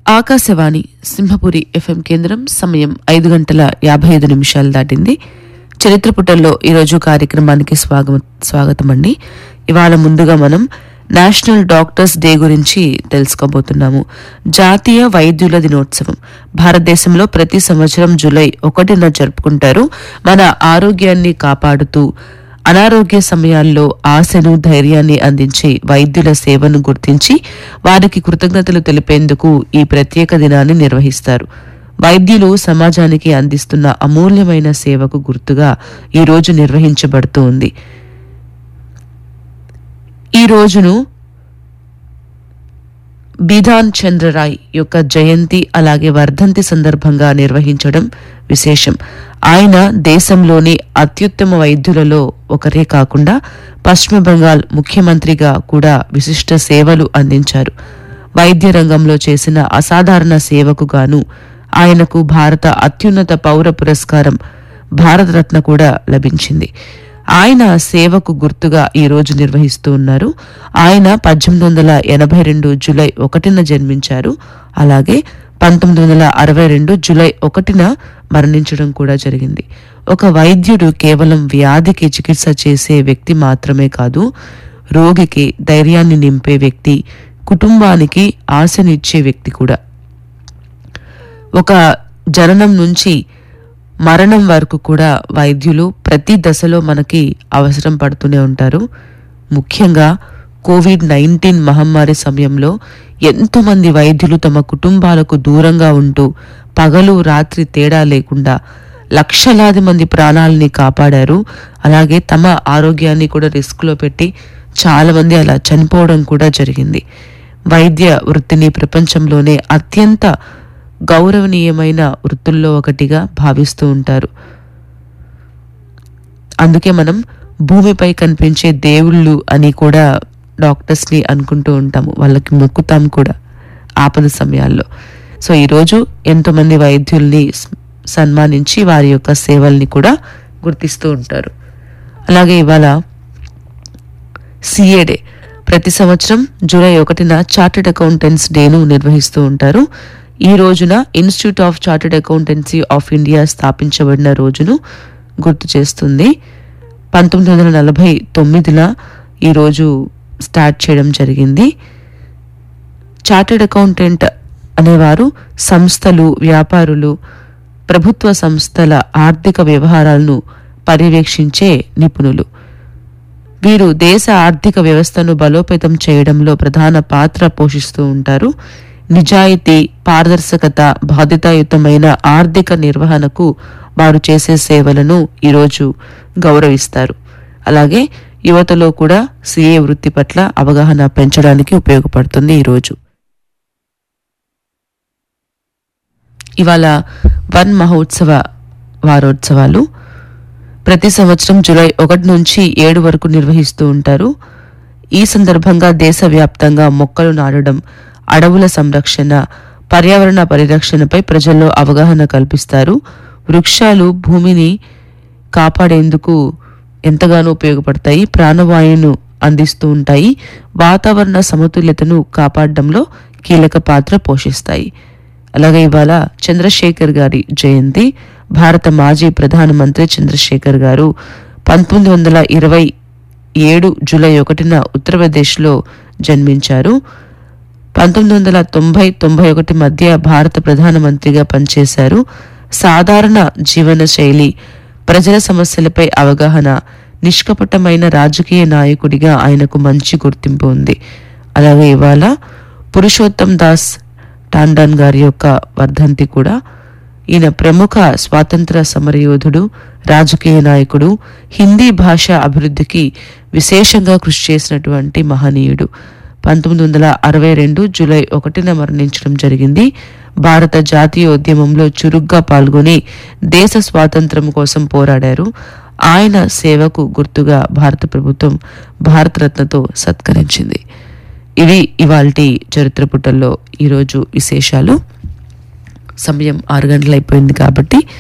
Akashvani Simhapuri FM కేంద్రం సమయం ఐదు గంటల యాభై ఐదు నిమిషాలు దాటింది చరిత్ర పుటల్లో ఈరోజు కార్యక్రమానికి స్వాగతం స్వాగతం అండి ఇవాళ ముందుగా మనం నేషనల్ డాక్టర్స్ డే గురించి తెలుసుకోబోతున్నాము జాతీయ వైద్యుల దినోత్సవం భారతదేశంలో ప్రతి సంవత్సరం జూలై ఒకటిన జరుపుకుంటారు మన ఆరోగ్యాన్ని కాపాడుతూ అనారోగ్య సమయాల్లో ఆశను ధైర్యాన్ని అందించే వైద్యుల సేవను గుర్తించి వారికి కృతజ్ఞతలు తెలిపేందుకు ఈ ప్రత్యేక దినాన్ని నిర్వహిస్తారు వైద్యులు సమాజానికి అందిస్తున్న అమూల్యమైన సేవకు గుర్తుగా ఈ రోజు నిర్వహించబడుతూ ఉంది ఈ రోజును బిధాన్ చంద్రరాయ్ యొక్క జయంతి అలాగే వర్ధంతి సందర్భంగా నిర్వహించడం విశేషం ఆయన దేశంలోని అత్యుత్తమ వైద్యులలో ఒకరే కాకుండా పశ్చిమ బంగాల్ ముఖ్యమంత్రిగా కూడా విశిష్ట సేవలు అందించారు వైద్య రంగంలో చేసిన అసాధారణ సేవకు గాను ఆయనకు భారత అత్యున్నత పౌర పురస్కారం భారతరత్న కూడా లభించింది ఆయన సేవకు గుర్తుగా ఈ రోజు నిర్వహిస్తూ ఉన్నారు ఆయన పద్దెనిమిది వందల ఎనభై రెండు జూలై ఒకటిన జన్మించారు అలాగే పంతొమ్మిది వందల అరవై రెండు జూలై ఒకటిన మరణించడం కూడా జరిగింది ఒక వైద్యుడు కేవలం వ్యాధికి చికిత్స చేసే వ్యక్తి మాత్రమే కాదు రోగికి ధైర్యాన్ని నింపే వ్యక్తి కుటుంబానికి ఆశనిచ్చే వ్యక్తి కూడా ఒక జననం నుంచి మరణం వరకు కూడా వైద్యులు ప్రతి దశలో మనకి అవసరం పడుతూనే ఉంటారు ముఖ్యంగా కోవిడ్ నైన్టీన్ మహమ్మారి సమయంలో ఎంతోమంది వైద్యులు తమ కుటుంబాలకు దూరంగా ఉంటూ పగలు రాత్రి తేడా లేకుండా లక్షలాది మంది ప్రాణాలని కాపాడారు అలాగే తమ ఆరోగ్యాన్ని కూడా రిస్క్లో పెట్టి చాలా మంది అలా చనిపోవడం కూడా జరిగింది వైద్య వృత్తిని ప్రపంచంలోనే అత్యంత గౌరవనీయమైన వృత్తుల్లో ఒకటిగా భావిస్తూ ఉంటారు అందుకే మనం భూమిపై కనిపించే దేవుళ్ళు అని కూడా డాక్టర్స్ని అనుకుంటూ ఉంటాము వాళ్ళకి మొక్కుతాం కూడా ఆపద సమయాల్లో సో ఈరోజు ఎంతోమంది వైద్యుల్ని స్- సన్మానించి వారి యొక్క సేవల్ని కూడా గుర్తిస్తూ ఉంటారు అలాగే ఇవాళ సిఏ డే ప్రతి సంవత్సరం జూలై ఒకటిన చార్టెడ్ అకౌంటెంట్స్ డేను నిర్వహిస్తూ ఉంటారు ఈ రోజున Institute of Chartered Accountancy of India స్థాపించబడిన రోజును గుర్తు చేస్తుంది పంతొమ్మిది వందల నలభై తొమ్మిదిన ఈరోజు స్టార్ట్ చేయడం జరిగింది చార్టెడ్ అకౌంటెంట్ అనేవారు సంస్థలు వ్యాపారులు ప్రభుత్వ సంస్థల ఆర్థిక వ్యవహారాలను పర్యవేక్షించే నిపుణులు వీరు దేశ ఆర్థిక వ్యవస్థను బలోపేతం చేయడంలో ప్రధాన పాత్ర పోషిస్తూ ఉంటారు నిజాయితీ పారదర్శకత బాధ్యతాయుతమైన ఆర్థిక నిర్వహణకు వారు చేసే సేవలను ఈరోజు గౌరవిస్తారు అలాగే యువతలో కూడా సిఏ వృత్తి పట్ల అవగాహన పెంచడానికి ఉపయోగపడుతుంది ఈరోజు ఇవాళ వన్ మహోత్సవ వారోత్సవాలు ప్రతి సంవత్సరం జూలై ఒకటి నుంచి ఏడు వరకు నిర్వహిస్తూ ఉంటారు ఈ సందర్భంగా దేశవ్యాప్తంగా మొక్కలు నాటడం అడవుల సంరక్షణ పర్యావరణ పరిరక్షణపై ప్రజల్లో అవగాహన కల్పిస్తారు వృక్షాలు భూమిని కాపాడేందుకు ఎంతగానో ఉపయోగపడతాయి ప్రాణవాయువును అందిస్తూ ఉంటాయి వాతావరణ సమతుల్యతను కాపాడడంలో కీలక పాత్ర పోషిస్తాయి అలాగే ఇవాళ చంద్రశేఖర్ గారి జయంతి భారత మాజీ ప్రధానమంత్రి చంద్రశేఖర్ గారు పంతొమ్మిది వందల ఇరవై ఏడు జూలై ఒకటిన ఉత్తరప్రదేశ్లో జన్మించారు పంతొమ్మిది వందల తొంభై తొంభై ఒకటి మధ్య భారత ప్రధానమంత్రిగా పనిచేశారు సాధారణ జీవన శైలి ప్రజల సమస్యలపై అవగాహన నిష్కపటమైన రాజకీయ నాయకుడిగా ఆయనకు మంచి గుర్తింపు ఉంది అలాగే ఇవాళ పురుషోత్తం దాస్ టాండన్ గారి యొక్క వర్ధంతి కూడా ఈయన ప్రముఖ స్వాతంత్ర సమరయోధుడు రాజకీయ నాయకుడు హిందీ భాష అభివృద్ధికి విశేషంగా కృషి చేసినటువంటి మహనీయుడు పంతొమ్మిది వందల అరవై రెండు జూలై ఒకటిన మరణించడం జరిగింది భారత జాతీయ ఉద్యమంలో చురుగ్గా పాల్గొని దేశ స్వాతంత్రం కోసం పోరాడారు ఆయన సేవకు గుర్తుగా భారత ప్రభుత్వం భారతరత్నతో సత్కరించింది ఇవి ఇవాల్టి చరిత్ర పుటల్లో ఈరోజు విశేషాలు సమయం ఆరు గంటలు అయిపోయింది కాబట్టి